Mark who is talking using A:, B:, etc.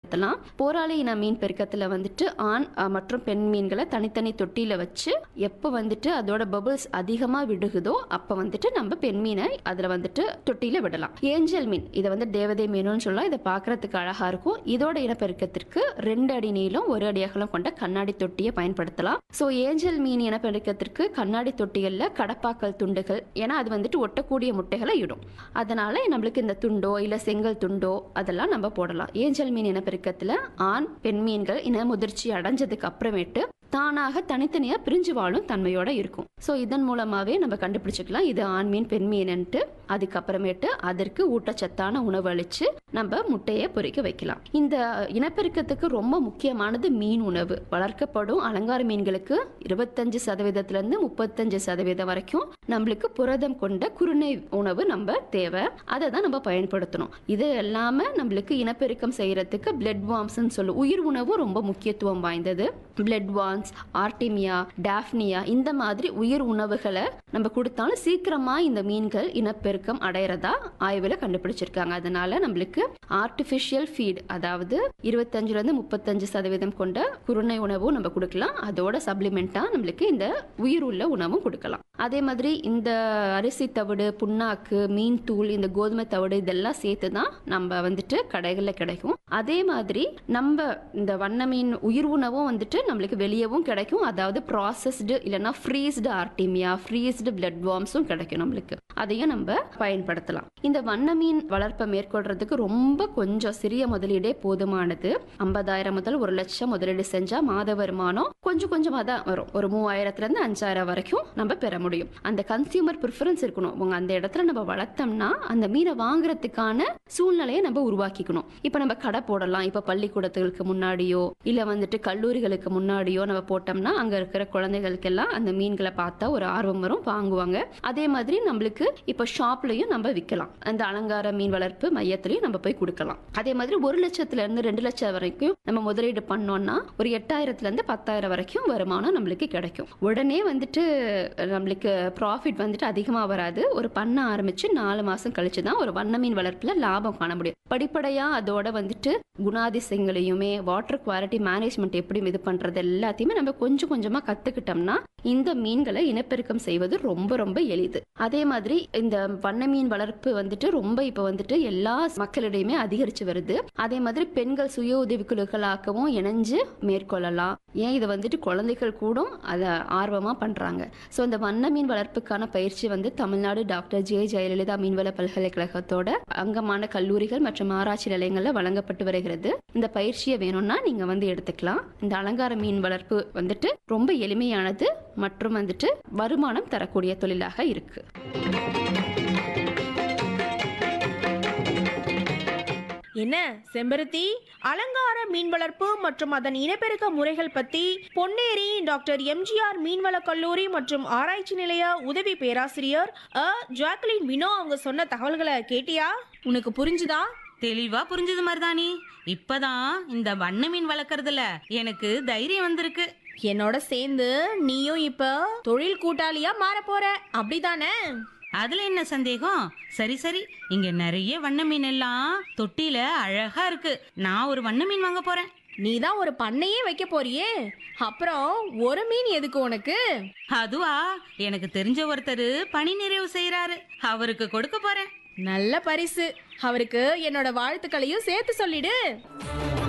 A: பயன்படுத்தலாம் போராளி இன மீன் பெருக்கத்துல வந்துட்டு ஆண் அஹ், மற்றும் பெண் மீன்களை தனித்தனி தொட்டியில வச்சு எப்போ வந்துட்டு அதோட பபிள்ஸ் அதிகமா விடுகுதோ அப்ப வந்துட்டு நம்ம பெண் மீனை அதுல வந்துட்டு தொட்டியில விடலாம் ஏஞ்சல் மீன் இதை வந்து தேவதை மீனுன்னு சொல்லலாம் இதை பார்க்கறதுக்கு அழகா இருக்கும் இதோட இனப்பெருக்கத்திற்கு ரெண்டு அடி நீளம் ஒரு அடி அகலம் கொண்ட கண்ணாடி தொட்டியை பயன்படுத்தலாம் ஸோ ஏஞ்சல் மீன் இனப்பெருக்கத்திற்கு கண்ணாடி தொட்டிகள்ல கடப்பாக்கல் துண்டுகள் ஏன்னா அது வந்துட்டு ஒட்டக்கூடிய முட்டைகளை இடும் அதனால நம்மளுக்கு இந்த துண்டோ இல்ல செங்கல் துண்டோ அதெல்லாம் நம்ம போடலாம் ஏஞ்சல் மீன் இனப்பெருக்கத்துல ஆண் பெண் மீன்கள் இன முதிர்ச்சி அடைஞ்சதுக்கு அப்புறமேட்டு தானாக தனித்தனியா பிரிஞ்சு வாழும் தன்மையோட இருக்கும் ஸோ இதன் மூலமாவே நம்ம கண்டுபிடிச்சுக்கலாம் இது ஆண் மீன் பெண் மீன்ட்டு அதுக்கப்புறமேட்டு அதற்கு ஊட்டச்சத்தான உணவு அளிச்சு நம்ம முட்டையை பொறிக்க வைக்கலாம் இந்த இனப்பெருக்கத்துக்கு ரொம்ப முக்கியமானது மீன் உணவு வளர்க்கப்படும் அலங்கார மீன்களுக்கு இருபத்தஞ்சு சதவீதத்துல இருந்து முப்பத்தஞ்சு சதவீதம் வரைக்கும் நம்மளுக்கு புரதம் கொண்ட குருணை உணவு நம்ம தேவை அதை தான் நம்ம பயன்படுத்தணும் இது எல்லாம நம்மளுக்கு இனப்பெருக்கம் செய்யறதுக்கு பிளட் வார்ம்ஸ்ன்னு சொல்லும் உயிர் உணவும் ரொம்ப முக்கியத்துவம் வாய்ந்தது பிளட் வார்ம்ஸ் ஆர்டிமியா டாஃப்னியா இந்த மாதிரி உயிர் உணவுகளை நம்ம கொடுத்தாலும் சீக்கிரமா இந்த மீன்கள் இனப்பெருக்கம் அடையறதா ஆய்வுல கண்டுபிடிச்சிருக்காங்க அதனால நம்மளுக்கு ஆர்டிஃபிஷியல் ஃபீட் அதாவது இருபத்தஞ்சுல இருந்து முப்பத்தஞ்சு சதவீதம் கொண்ட குருணை உணவும் நம்ம கொடுக்கலாம் அதோட சப்ளிமெண்டா நம்மளுக்கு இந்த உயிர் உள்ள உணவும் கொடுக்கலாம் அதே மாதிரி இந்த அரிசி தவிடு புண்ணாக்கு மீன் தூள் இந்த கோதுமை தவிடு இதெல்லாம் சேர்த்து தான் நம்ம வந்துட்டு கடைகளில் கிடைக்கும் அதே மாதிரி நம்ம இந்த வண்ண மீன் உயிர் உணவும் வந்துட்டு நம்மளுக்கு வெளியவும் கிடைக்கும் அதாவது ப்ராசஸ்டு இல்லைன்னா ஃப்ரீஸ்டு ஆர்டிமியா ஃப்ரீஸ்டு பிளட் வார்ம்ஸும் கிடைக்கும் நம்மளுக்கு அதையும் நம்ம பயன்படுத்தலாம் இந்த வண்ண மீன் வளர்ப்பை மேற்கொள்றதுக்கு ரொம்ப கொஞ்சம் சிறிய முதலீடே போதுமானது ஐம்பதாயிரம் முதல் ஒரு லட்சம் முதலீடு செஞ்சா மாத வருமானம் கொஞ்சம் கொஞ்சமாக தான் வரும் ஒரு மூவாயிரத்துல இருந்து அஞ்சாயிரம் வரைக்கும் நம்ம பெற முடியும் அந்த கன்சியூமர் ப்ரிஃபரன்ஸ் இருக்கணும் உங்க அந்த இடத்துல நம்ம வளர்த்தோம்னா அந்த மீனை வாங்குறதுக்கான சூழ்நிலையை நம்ம உருவாக்கிக்கணும் இப்போ நம்ம கடை போடலாம் இப்போ பள்ளிக்கூடத்துகளுக்கு முன்னாடியோ இல்லை வந்துட்டு கல்லூரிகளுக்கு முன்னாடியோ நம்ம போட்டோம்னா அங்கே இருக்கிற குழந்தைகளுக்கெல்லாம் அந்த மீன்களை பார்த்தா ஒரு ஆர்வம் வரும் வாங்குவாங்க அதே மாதிரி நம்மளுக்கு இப்போ ஷாப்லையும் நம்ம விற்கலாம் அந்த அலங்கார மீன் வளர்ப்பு மையத்திலையும் நம்ம போய் கொடுக்கலாம் அதே மாதிரி ஒரு லட்சத்துல இருந்து ரெண்டு லட்சம் வரைக்கும் நம்ம முதலீடு பண்ணோம்னா ஒரு எட்டாயிரத்துல இருந்து பத்தாயிரம் வரைக்கும் வருமானம் நம்மளுக்கு கிடைக்கும் உடனே வந்துட்டு நம்மளுக்கு ப்ராஃபிட் வந்துட்டு அதிகமாக வராது ஒரு பண்ண ஆரம்பிச்சு நாலு மாசம் கழிச்சு தான் ஒரு வண்ண மீன் வளர்ப்புல லாபம் காண முடியும் படிப்படியா அதோட வந்துட்டு குணாதிசயங்களையுமே வாட்டர் குவாலிட்டி மேனேஜ்மெண்ட் எப்படி இது பண்றது எல்லாத்தையுமே நம்ம கொஞ்சம் கொஞ்சமா கத்துக்கிட்டோம்னா இந்த மீன்களை இனப்பெருக்கம் செய்வது ரொம்ப ரொம்ப எளிது அதே மாதிரி இந்த வண்ண மீன் வளர்ப்பு வந்துட்டு ரொம்ப இப்போ வந்துட்டு எல்லா மக்களிடையுமே அதிகரிச்சு வருது அதே மாதிரி பெண்கள் சுய உதவிக்குழுக்களாகவும் இணைஞ்சு மேற்கொள்ளலாம் ஏன் இதை வந்துட்டு குழந்தைகள் கூட அதை ஆர்வமா பண்றாங்க ஸோ இந்த வண்ண மீன் வளர்ப்புக்கான பயிற்சி வந்து தமிழ்நாடு டாக்டர் ஜே ஜெயலலிதா மீன்வள பல்கலைக்கழகத்தோட அங்கமான கல்லூரிகள் மற்றும் ஆராய்ச்சி நிலையங்கள்ல வழங்கப்பட்டு வருகிறது இந்த பயிற்சியை வேணும்னா நீங்க வந்து எடுத்துக்கலாம் இந்த அலங்கார மீன் வளர்ப்பு வந்துட்டு ரொம்ப எளிமையானது மற்றும் வந்துட்டு வருமானம் தரக்கூடிய தொழிலாக இருக்கு
B: என்ன செம்பருத்தி அலங்கார மீன் வளர்ப்பு மற்றும் அதன் இனப்பெருக்க முறைகள் பத்தி பொன்னேரி டாக்டர் எம்ஜிஆர் மீன்வள கல்லூரி மற்றும் ஆராய்ச்சி நிலைய உதவி பேராசிரியர் அ ஜாக்லின் வினோ அவங்க சொன்ன தகவல்களை கேட்டியா உனக்கு புரிஞ்சுதா
C: தெளிவா புரிஞ்சது மருதாணி இப்பதான் இந்த வண்ண மீன் வளர்க்கறதுல எனக்கு தைரியம் வந்திருக்கு
B: என்னோட சேர்ந்து நீயும் இப்ப தொழில் கூட்டாளியா மாற போற அப்படிதானே
C: அதுல என்ன சந்தேகம் சரி சரி இங்க நிறைய வண்ண மீன் எல்லாம் தொட்டில அழகா இருக்கு நான் ஒரு வண்ண மீன் வாங்க போறேன்
B: நீ தான் ஒரு பண்ணையே வைக்க போறியே அப்புறம் ஒரு மீன் எதுக்கு உனக்கு
C: அதுவா எனக்கு தெரிஞ்ச ஒருத்தர் பணி நிறைவு செய்யறாரு அவருக்கு கொடுக்க போறேன்
B: நல்ல பரிசு அவருக்கு என்னோட வாழ்த்துக்களையும் சேர்த்து சொல்லிடு